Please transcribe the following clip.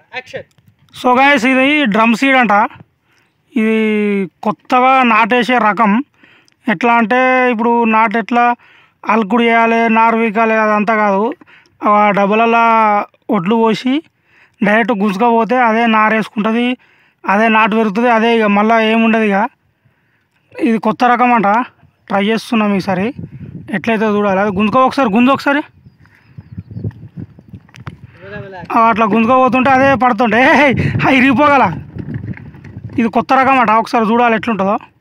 action so guys ఇది drum seed అంట ఇది కొత్తగా నాటేసే రకం ఎట్లా అంటే ఇప్పుడు నాటు ఎట్లా అలుకుడు వేయాలి నారు వీకాలి అదంతా కాదు ఆ డబ్బులలో ఒడ్లు పోసి డైరెక్ట్ గుంజుకపోతే అదే నారు వేసుకుంటుంది అదే నాటు పెరుగుతుంది అదే ఇక మళ్ళీ ఏముండదు ఇక ఇది కొత్త రకం అంట ట్రై చేస్తున్నాం ఈసారి ఎట్లయితే చూడాలి అది గుంజుకో ఒకసారి గుంజు ఒకసారి ఆ, అట్లా గుంజుకోపోతుంటే అదే పడుతుంటే హే, హే, హై ఇరిగిపోగల ఇది కొత్త రకం అట ఒకసారి చూడాలి ఎట్లుంటుందో